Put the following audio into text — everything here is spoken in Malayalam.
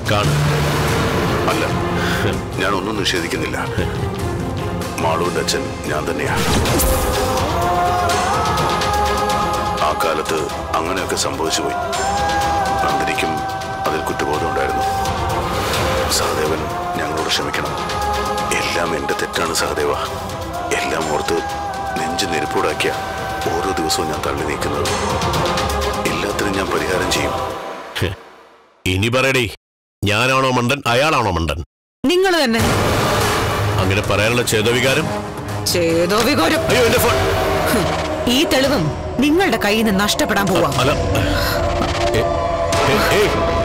കാണും അല്ല ഞാൻ ഒന്നും നിഷേധിക്കുന്നില്ല മാളുവിന്റെ അച്ഛൻ ഞാൻ തന്നെയാണ് ആ കാലത്ത് അങ്ങനെയൊക്കെ സംഭവിച്ചു പോയി നന്ദിനിക്കും അതിൽ കുറ്റബോധം ഉണ്ടായിരുന്നു സഹദേവൻ ഞങ്ങളോട് ക്ഷമിക്കണം എല്ലാം എന്റെ തെറ്റാണ് സഹദേവ എല്ലാം ഓർത്ത് നെഞ്ച് നെരുപ്പൂടാക്കിയ ഓരോ ദിവസവും ഞാൻ തള്ളി നീക്കുന്നത് എല്ലാത്തിനും ഞാൻ പരിഹാരം ചെയ്യും ഇനി പറയടേ ഞാനാണോ മണ്ടൻ അയാളാണോ മണ്ടൻ നിങ്ങൾ തന്നെ അങ്ങനെ പറയാനുള്ള ചേതവികാരം ചേതോ വികാരം അയ്യോ എന്റെ ഫോൺ ഈ തെളിവും നിങ്ങളുടെ കയ്യിൽ നിന്ന് നഷ്ടപ്പെടാൻ പോവാ അല്ല ഏ, ഏ, ഏയ്